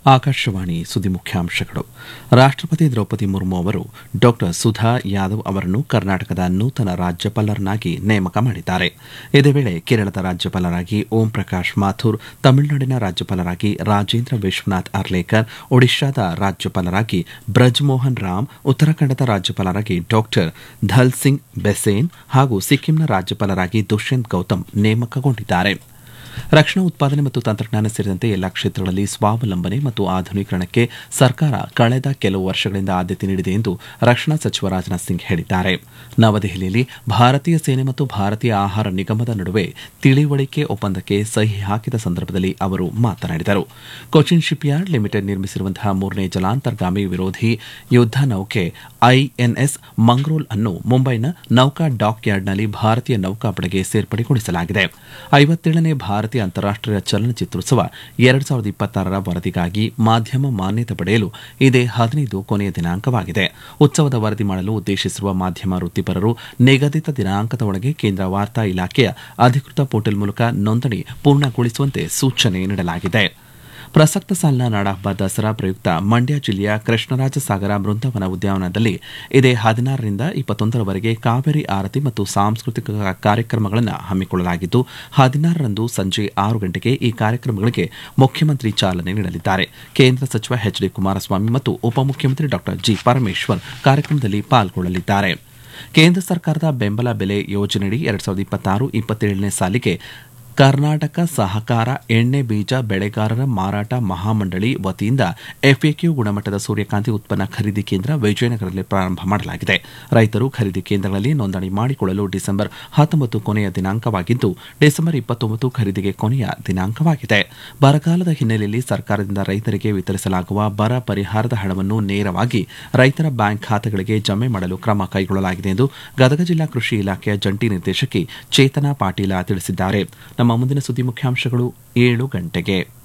ಆಕಾಶವಾಣಿ ಸುದ್ದಿ ಮುಖ್ಯಾಂಶಗಳು ರಾಷ್ಟ್ರಪತಿ ದ್ರೌಪದಿ ಮುರ್ಮು ಅವರು ಡಾಕ್ಟರ್ ಸುಧಾ ಯಾದವ್ ಅವರನ್ನು ಕರ್ನಾಟಕದ ನೂತನ ರಾಜ್ಯಪಾಲರನ್ನಾಗಿ ನೇಮಕ ಮಾಡಿದ್ದಾರೆ ಇದೇ ವೇಳೆ ಕೇರಳದ ರಾಜ್ಯಪಾಲರಾಗಿ ಓಂ ಪ್ರಕಾಶ್ ಮಾಥುರ್ ತಮಿಳುನಾಡಿನ ರಾಜ್ಯಪಾಲರಾಗಿ ರಾಜೇಂದ್ರ ವಿಶ್ವನಾಥ್ ಅರ್ಲೇಕರ್ ಒಡಿಶಾದ ರಾಜ್ಯಪಾಲರಾಗಿ ಬ್ರಜ್ಮೋಹನ್ ರಾಮ್ ಉತ್ತರಾಖಂಡದ ರಾಜ್ಯಪಾಲರಾಗಿ ಡಾಕ್ಟರ್ ಧಲ್ ಸಿಂಗ್ ಬೆಸೇನ್ ಹಾಗೂ ಸಿಕ್ಕಿಂನ ರಾಜ್ಯಪಾಲರಾಗಿ ದುಷ್ಯಂತ್ ಗೌತಮ್ ನೇಮಕಗೊಂಡಿದ್ದಾರೆ ರಕ್ಷಣಾ ಉತ್ಪಾದನೆ ಮತ್ತು ತಂತ್ರಜ್ಞಾನ ಸೇರಿದಂತೆ ಎಲ್ಲಾ ಕ್ಷೇತ್ರಗಳಲ್ಲಿ ಸ್ವಾವಲಂಬನೆ ಮತ್ತು ಆಧುನೀಕರಣಕ್ಕೆ ಸರ್ಕಾರ ಕಳೆದ ಕೆಲವು ವರ್ಷಗಳಿಂದ ಆದ್ಯತೆ ನೀಡಿದೆ ಎಂದು ರಕ್ಷಣಾ ಸಚಿವ ರಾಜನಾಥ್ ಸಿಂಗ್ ಹೇಳಿದ್ದಾರೆ ನವದೆಹಲಿಯಲ್ಲಿ ಭಾರತೀಯ ಸೇನೆ ಮತ್ತು ಭಾರತೀಯ ಆಹಾರ ನಿಗಮದ ನಡುವೆ ತಿಳಿವಳಿಕೆ ಒಪ್ಪಂದಕ್ಕೆ ಸಹಿ ಹಾಕಿದ ಸಂದರ್ಭದಲ್ಲಿ ಅವರು ಮಾತನಾಡಿದರು ಕೊಚಿನ್ ಶಿಪ್ಯಾರ್ಡ್ ಲಿಮಿಟೆಡ್ ನಿರ್ಮಿಸಿರುವಂತಹ ಮೂರನೇ ಜಲಾಂತರ್ಗಾಮಿ ವಿರೋಧಿ ಯುದ್ದ ನೌಕೆ ಐಎನ್ಎಸ್ ಮಂಗ್ರೋಲ್ ಅನ್ನು ಮುಂಬೈನ ನೌಕಾ ಡಾಕ್ ಯಾರ್ಡ್ನಲ್ಲಿ ಭಾರತೀಯ ನೌಕಾಪಡೆಗೆ ಸೇರ್ಪಡೆಗೊಳಿಸಲಾಗಿದೆ ಐವತ್ತೇಳನೇ ಭಾರತೀಯ ಅಂತಾರಾಷ್ಟೀಯ ಚಲನಚಿತ್ರೋತ್ಸವ ಎರಡ್ ಸಾವಿರದ ಇಪ್ಪತ್ತಾರರ ವರದಿಗಾಗಿ ಮಾಧ್ಯಮ ಮಾನ್ಯತೆ ಪಡೆಯಲು ಇದೇ ಹದಿನೈದು ಕೊನೆಯ ದಿನಾಂಕವಾಗಿದೆ ಉತ್ಸವದ ವರದಿ ಮಾಡಲು ಉದ್ದೇಶಿಸಿರುವ ಮಾಧ್ಯಮ ವೃತ್ತಿಪರರು ನಿಗದಿತ ದಿನಾಂಕದ ಒಳಗೆ ಕೇಂದ್ರ ವಾರ್ತಾ ಇಲಾಖೆಯ ಅಧಿಕೃತ ಪೋರ್ಟಲ್ ಮೂಲಕ ನೋಂದಣಿ ಪೂರ್ಣಗೊಳಿಸುವಂತೆ ಸೂಚನೆ ನೀಡಲಾಗಿದೆ ಪ್ರಸಕ್ತ ಸಾಲಿನ ನಾಡಹಬ್ಬ ದಸರಾ ಪ್ರಯುಕ್ತ ಮಂಡ್ಯ ಜಿಲ್ಲೆಯ ಕೃಷ್ಣರಾಜ ಸಾಗರ ಬೃಂದಾವನ ಉದ್ಯಾನವನದಲ್ಲಿ ಇದೇ ಹದಿನಾರರಿಂದ ಇಪ್ಪತ್ತೊಂದರವರೆಗೆ ಕಾವೇರಿ ಆರತಿ ಮತ್ತು ಸಾಂಸ್ಕೃತಿಕ ಕಾರ್ಯಕ್ರಮಗಳನ್ನು ಹಮ್ಮಿಕೊಳ್ಳಲಾಗಿದ್ದು ಹದಿನಾರರಂದು ಸಂಜೆ ಆರು ಗಂಟೆಗೆ ಈ ಕಾರ್ಯಕ್ರಮಗಳಿಗೆ ಮುಖ್ಯಮಂತ್ರಿ ಚಾಲನೆ ನೀಡಲಿದ್ದಾರೆ ಕೇಂದ್ರ ಸಚಿವ ಎಚ್ ಡಿ ಕುಮಾರಸ್ವಾಮಿ ಮತ್ತು ಉಪಮುಖ್ಯಮಂತ್ರಿ ಡಾ ಜಿ ಪರಮೇಶ್ವರ್ ಕಾರ್ಯಕ್ರಮದಲ್ಲಿ ಪಾಲ್ಗೊಳ್ಳಲಿದ್ದಾರೆ ಕೇಂದ್ರ ಸರ್ಕಾರದ ಬೆಂಬಲ ಬೆಲೆ ಯೋಜನೆಯಡಿ ಎರಡ್ ಸಾವಿರದ ಇಪ್ಪತ್ತಾರು ಇಪ್ಪತ್ತೇಳನೇ ಸಾಲಿಗೆ ಕರ್ನಾಟಕ ಸಹಕಾರ ಎಣ್ಣೆ ಬೀಜ ಬೆಳೆಗಾರರ ಮಾರಾಟ ಮಹಾಮಂಡಳಿ ವತಿಯಿಂದ ಎಫ್ಎಕ್ಯೂ ಗುಣಮಟ್ಟದ ಸೂರ್ಯಕಾಂತಿ ಉತ್ಪನ್ನ ಖರೀದಿ ಕೇಂದ್ರ ವಿಜಯನಗರದಲ್ಲಿ ಪ್ರಾರಂಭ ಮಾಡಲಾಗಿದೆ ರೈತರು ಖರೀದಿ ಕೇಂದ್ರಗಳಲ್ಲಿ ನೋಂದಣಿ ಮಾಡಿಕೊಳ್ಳಲು ಡಿಸೆಂಬರ್ ಹತ್ತೊಂಬತ್ತು ಕೊನೆಯ ದಿನಾಂಕವಾಗಿದ್ದು ಡಿಸೆಂಬರ್ ಇಪ್ಪತ್ತೊಂಬತ್ತು ಖರೀದಿಗೆ ಕೊನೆಯ ದಿನಾಂಕವಾಗಿದೆ ಬರಗಾಲದ ಹಿನ್ನೆಲೆಯಲ್ಲಿ ಸರ್ಕಾರದಿಂದ ರೈತರಿಗೆ ವಿತರಿಸಲಾಗುವ ಬರ ಪರಿಹಾರದ ಹಣವನ್ನು ನೇರವಾಗಿ ರೈತರ ಬ್ಯಾಂಕ್ ಖಾತೆಗಳಿಗೆ ಜಮೆ ಮಾಡಲು ಕ್ರಮ ಕೈಗೊಳ್ಳಲಾಗಿದೆ ಎಂದು ಗದಗ ಜಿಲ್ಲಾ ಕೃಷಿ ಇಲಾಖೆಯ ಜಂಟಿ ನಿರ್ದೇಶಕಿ ಚೇತನಾ ಪಾಟೀಲ ತಿಳಿಸಿದ್ದಾರೆ ನಮ್ಮ ಮುಂದಿನ ಸುದ್ದಿ ಮುಖ್ಯಾಂಶಗಳು ಏಳು ಗಂಟೆಗೆ